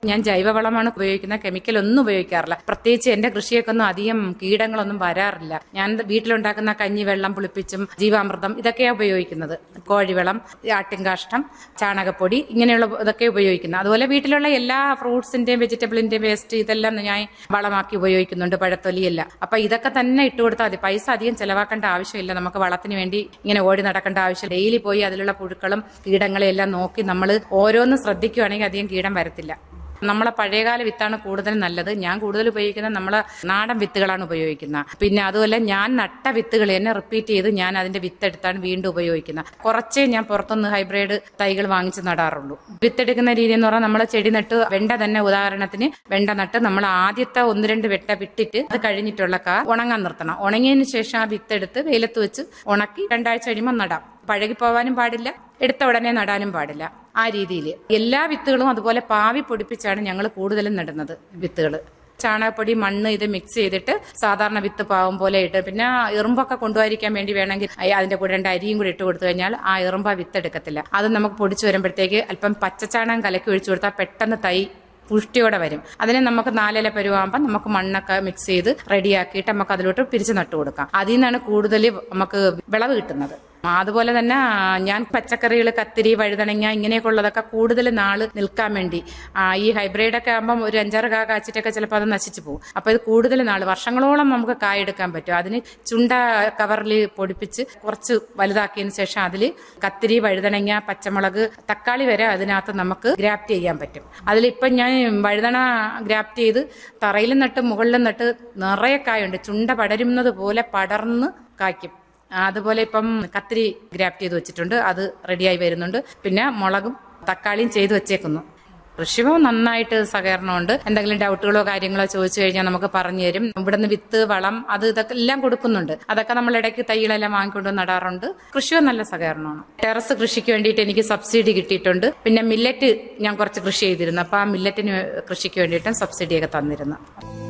ഞാൻ ജൈവവളമാണ് ഉപയോഗിക്കുന്നത് കെമിക്കൽ ഒന്നും ഉപയോഗിക്കാറില്ല പ്രത്യേകിച്ച് എന്റെ കൃഷിയൊക്കെ ഒന്നും അധികം കീടങ്ങളൊന്നും വരാറില്ല ഞാൻ വീട്ടിലുണ്ടാക്കുന്ന കഞ്ഞിവെള്ളം പുളിപ്പിച്ചും ജീവാമൃതം ഇതൊക്കെയാണ് ഉപയോഗിക്കുന്നത് കോഴിവെള്ളം ആട്ടിൻകാഷ്ടം ചാണകപ്പൊടി ഇങ്ങനെയുള്ള ഇതൊക്കെ ഉപയോഗിക്കുന്നത് അതുപോലെ വീട്ടിലുള്ള എല്ലാ ഫ്രൂട്ട്സിന്റെയും വെജിറ്റബിളിന്റെയും വേസ്റ്റ് ഇതെല്ലാം ഞാൻ വളമാക്കി ഉപയോഗിക്കുന്നുണ്ട് പഴത്തൊലിയെല്ലാം അപ്പൊ ഇതൊക്കെ തന്നെ ഇട്ട് കൊടുത്താൽ മതി പൈസ അധികം ചെലവാക്കേണ്ട ആവശ്യമില്ല നമുക്ക് വളത്തിന് വേണ്ടി ഇങ്ങനെ ഓടി നടക്കേണ്ട ആവശ്യം ഡെയിലി പോയി അതിലുള്ള പുഴുക്കളും കീടങ്ങളെയും എല്ലാം നോക്കി നമ്മൾ ഓരോന്ന് ശ്രദ്ധിക്കുകയാണെങ്കിൽ അധികം കീടം വരത്തില്ല നമ്മളെ പഴയകാല വിത്താണ് കൂടുതൽ നല്ലത് ഞാൻ കൂടുതൽ ഉപയോഗിക്കുന്നത് നമ്മളെ നാടൻ വിത്തുകളാണ് ഉപയോഗിക്കുന്നത് പിന്നെ അതുപോലെ ഞാൻ നട്ട വിത്തുകൾ തന്നെ റിപ്പീറ്റ് ചെയ്ത് ഞാൻ അതിന്റെ വിത്തെടുത്താണ് വീണ്ടും ഉപയോഗിക്കുന്നത് കുറച്ചേ ഞാൻ പുറത്തുനിന്ന് ഹൈബ്രിഡ് തൈകൾ വാങ്ങിച്ച് നടാറുള്ളൂ വിത്തെടുക്കുന്ന രീതി എന്ന് പറഞ്ഞാൽ നമ്മൾ ചെടി നട്ട് വെണ്ട തന്നെ ഉദാഹരണത്തിന് വെണ്ട നട്ട് നമ്മൾ ആദ്യത്തെ ഒന്ന് രണ്ട് വെട്ട വിട്ടിട്ട് അത് കഴിഞ്ഞിട്ടുള്ള കാ ഉണങ്ങാൻ നിർത്തണം ഉണങ്ങിയതിന് ശേഷം ആ വിത്തെടുത്ത് വെയിലത്ത് വെച്ച് ഉണക്കി രണ്ടാഴ്ച കഴിയുമ്പോൾ നടാം പഴകിപ്പോവാനും പാടില്ല എടുത്ത ഉടനെ നടാനും പാടില്ല ആ രീതിയിൽ എല്ലാ വിത്തുകളും അതുപോലെ പാവി പൊടിപ്പിച്ചാണ് ഞങ്ങൾ കൂടുതലും നടുന്നത് വിത്തുകൾ ചാണകപ്പൊടി മണ്ണ് ഇത് മിക്സ് ചെയ്തിട്ട് സാധാരണ വിത്ത് പാവം പോലെ ഇട്ട് പിന്നെ എറുമ്പൊക്കെ കൊണ്ടുപോയിരിക്കാൻ വേണ്ടി വേണമെങ്കിൽ അയ് അതിന്റെ കൂടെ രണ്ട് അരിയും കൂടി ഇട്ട് കൊടുത്തു കഴിഞ്ഞാൽ ആ എറുമ്പ് ആ വിത്ത് എടുക്കത്തില്ല അത് നമുക്ക് പൊടിച്ചു വരുമ്പോഴത്തേക്ക് അല്പം പച്ചച്ചാണകം കലക്കി ഒഴിച്ചു കൊടുത്താൽ പെട്ടെന്ന് തൈ പുഷ്ടിയോടെ വരും അതിനെ നമുക്ക് നാലില പരുവാകുമ്പോൾ നമുക്ക് മണ്ണൊക്കെ മിക്സ് ചെയ്ത് റെഡിയാക്കിയിട്ട് നമുക്ക് അതിലോട്ട് പിരിച്ചു നട്ടു കൊടുക്കാം അതിൽ നിന്നാണ് കൂടുതൽ നമുക്ക് വിളവ് കിട്ടുന്നത് അതുപോലെ തന്നെ ഞാൻ പച്ചക്കറികൾ കത്തിരി വഴുതനങ്ങ ഇങ്ങനെയൊക്കെ ഉള്ളതൊക്കെ കൂടുതൽ നാള് നിൽക്കാൻ വേണ്ടി ആ, ഈ ഹൈബ്രിഡ് ഒക്കെ ആകുമ്പോൾ ഒരു അഞ്ചാറ് കാ കാച്ചിട്ടൊക്കെ ചിലപ്പോൾ അത് നശിച്ചു പോകും അപ്പോൾ ഇത് കൂടുതൽ നാള് വർഷങ്ങളോളം നമുക്ക് കായ എടുക്കാൻ പറ്റും അതിന് ചുണ്ട കവറിൽ പൊടിപ്പിച്ച് കുറച്ച് വലുതാക്കിയതിന് ശേഷം അതിൽ കത്തിരി വഴുതനങ്ങ പച്ചമുളക് തക്കാളി വരെ അതിനകത്ത് നമുക്ക് ഗ്രാഫ്റ്റ് ചെയ്യാൻ പറ്റും അതിലിപ്പം ഞാൻ വഴുതന ഗ്രാഫ്റ്റ് ചെയ്ത് തറയിലും നട്ട് മുകളിലും നട്ട് നിറയെ കായുണ്ട് ചുണ്ട പടരുന്നത് പോലെ പടർന്ന് കായ്ക്കും അതുപോലെ ഇപ്പം കത്തിരി ഗ്രാഫ്റ്റ് ചെയ്ത് വെച്ചിട്ടുണ്ട് അത് റെഡിയായി വരുന്നുണ്ട് പിന്നെ മുളകും തക്കാളിയും ചെയ്ത് വെച്ചേക്കുന്നു കൃഷിഭവൻ നന്നായിട്ട് സഹകരണമുണ്ട് എന്തെങ്കിലും ഡൗട്ടുകളോ കാര്യങ്ങളോ ചോദിച്ചു കഴിഞ്ഞാൽ നമുക്ക് പറഞ്ഞു തരും ഇവിടുന്ന് വിത്ത് വളം അത് ഇതൊക്കെ എല്ലാം കൊടുക്കുന്നുണ്ട് അതൊക്കെ നമ്മൾ ഇടയ്ക്ക് തൈകളെല്ലാം വാങ്ങിക്കൊണ്ട് നടാറുണ്ട് കൃഷിഭവൻ നല്ല സഹകരണമാണ് ടെറസ് കൃഷിക്ക് വേണ്ടിയിട്ട് എനിക്ക് സബ്സിഡി കിട്ടിയിട്ടുണ്ട് പിന്നെ മില്ലറ്റ് ഞാൻ കുറച്ച് കൃഷി ചെയ്തിരുന്നു അപ്പൊ ആ മില്ലറ്റിന് കൃഷിക്ക് വേണ്ടിയിട്ടും സബ്സിഡിയൊക്കെ തന്നിരുന്നു